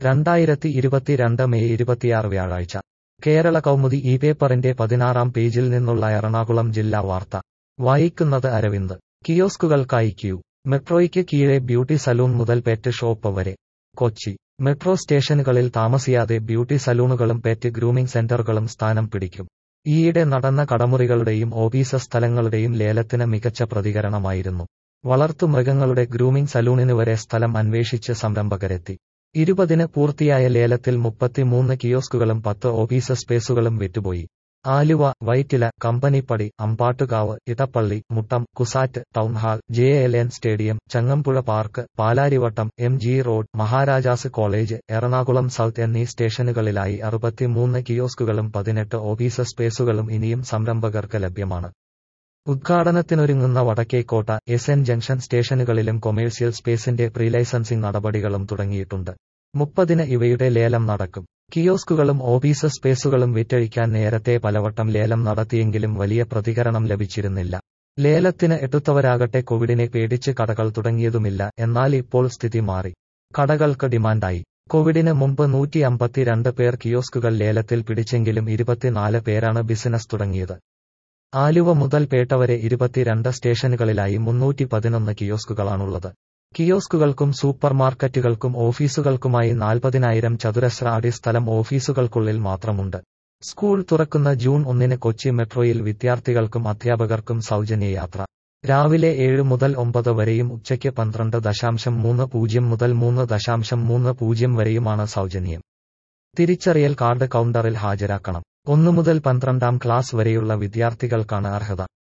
രണ്ടായിരത്തി ഇരുപത്തിരണ്ട് മെയ് ഇരുപത്തിയാറ് വ്യാഴാഴ്ച കേരള കൗമുദി ഈ പേപ്പറിന്റെ പതിനാറാം പേജിൽ നിന്നുള്ള എറണാകുളം ജില്ലാ വാർത്ത വായിക്കുന്നത് അരവിന്ദ് കിയോസ്കുകൾക്കായി ക്യൂ മെട്രോയ്ക്ക് കീഴെ ബ്യൂട്ടി സലൂൺ മുതൽ പെറ്റ് ഷോപ്പ് വരെ കൊച്ചി മെട്രോ സ്റ്റേഷനുകളിൽ താമസിയാതെ ബ്യൂട്ടി സലൂണുകളും പെറ്റ് ഗ്രൂമിംഗ് സെന്ററുകളും സ്ഥാനം പിടിക്കും ഈയിടെ നടന്ന കടമുറികളുടെയും ഓഫീസ് സ്ഥലങ്ങളുടെയും ലേലത്തിന് മികച്ച പ്രതികരണമായിരുന്നു വളർത്തുമൃഗങ്ങളുടെ ഗ്രൂമിംഗ് സലൂണിന് വരെ സ്ഥലം അന്വേഷിച്ച് സംരംഭകരെത്തി ഇരുപതിന് പൂർത്തിയായ ലേലത്തിൽ മുപ്പത്തിമൂന്ന് കിയോസ്കുകളും പത്ത് ഓഫീസ് സ്പേസുകളും വിറ്റുപോയി Aluva Vyttila Companypady Ambattukavu Edappally Muttom CUSAT town hall J L N stadium Changampuzha park Palarivattom M G road Maharajas college Ernakulam south എന്നീ സ്റ്റേഷനുകളിലായി അറുപത്തിമൂന്ന് കിയോസ്കുകളും പതിനെട്ട് ഓഫീസ് സ്പേസുകളും ഇനിയും സംരംഭകർക്ക് ലഭ്യമാണ് ഉദ്ഘാടനത്തിനൊരുങ്ങുന്ന വടക്കേക്കോട്ട എസ് എൻ ജംഗ്ഷൻ സ്റ്റേഷനുകളിലും കൊമേഴ്സ്യൽ സ്പേസിന്റെ പ്രീ ലൈസൻസിംഗ് നടപടികളും തുടങ്ങിയിട്ടുണ്ട് മുപ്പതിന് ഇവയുടെ ലേലം നടക്കും കിയോസ്കുകളും ഓഫീസ് സ്പേസുകളും വിറ്റഴിക്കാൻ നേരത്തെ പലവട്ടം ലേലം നടത്തിയെങ്കിലും വലിയ പ്രതികരണം ലഭിച്ചിരുന്നില്ല ലേലത്തിന് എട്ടുത്തവരാകട്ടെ കോവിഡിനെ പേടിച്ച് കടകൾ തുടങ്ങിയതുമില്ല എന്നാൽ ഇപ്പോൾ സ്ഥിതി മാറി കടകൾക്ക് ഡിമാൻഡായി കോവിഡിന് മുമ്പ് നൂറ്റി അമ്പത്തിരണ്ട് പേർ കിയോസ്കുകൾ ലേലത്തിൽ പിടിച്ചെങ്കിലും ഇരുപത്തിനാല് പേരാണ് ബിസിനസ് തുടങ്ങിയത് ആലുവ മുതൽ പേട്ട വരെ ഇരുപത്തിരണ്ട് സ്റ്റേഷനുകളിലായി മുന്നൂറ്റി പതിനൊന്ന് കിയോസ്കുകളാണുള്ളത് കിയോസ്കുകൾക്കും സൂപ്പർമാർക്കറ്റുകൾക്കും ഓഫീസുകൾക്കുമായി നാൽപ്പതിനായിരം ചതുരശ്ര അടി സ്ഥലം ഓഫീസുകൾക്കുള്ളിൽ മാത്രമുണ്ട് സ്കൂൾ തുറക്കുന്ന ജൂൺ ഒന്നിന് കൊച്ചി മെട്രോയിൽ വിദ്യാർത്ഥികൾക്കും അധ്യാപകർക്കും സൗജന്യ യാത്ര രാവിലെ ഏഴ് മുതൽ ഒമ്പത് വരെയും ഉച്ചയ്ക്ക് പന്ത്രണ്ട് ദശാംശം മൂന്ന് പൂജ്യം മുതൽ മൂന്ന് ദശാംശം മൂന്ന് പൂജ്യം വരെയുമാണ് സൗജന്യം തിരിച്ചറിയൽ കാർഡ് കൗണ്ടറിൽ ഹാജരാക്കണം ഒന്നു മുതൽ പന്ത്രണ്ടാം ക്ലാസ് വരെയുള്ള വിദ്യാർത്ഥികൾക്കാണ് അർഹത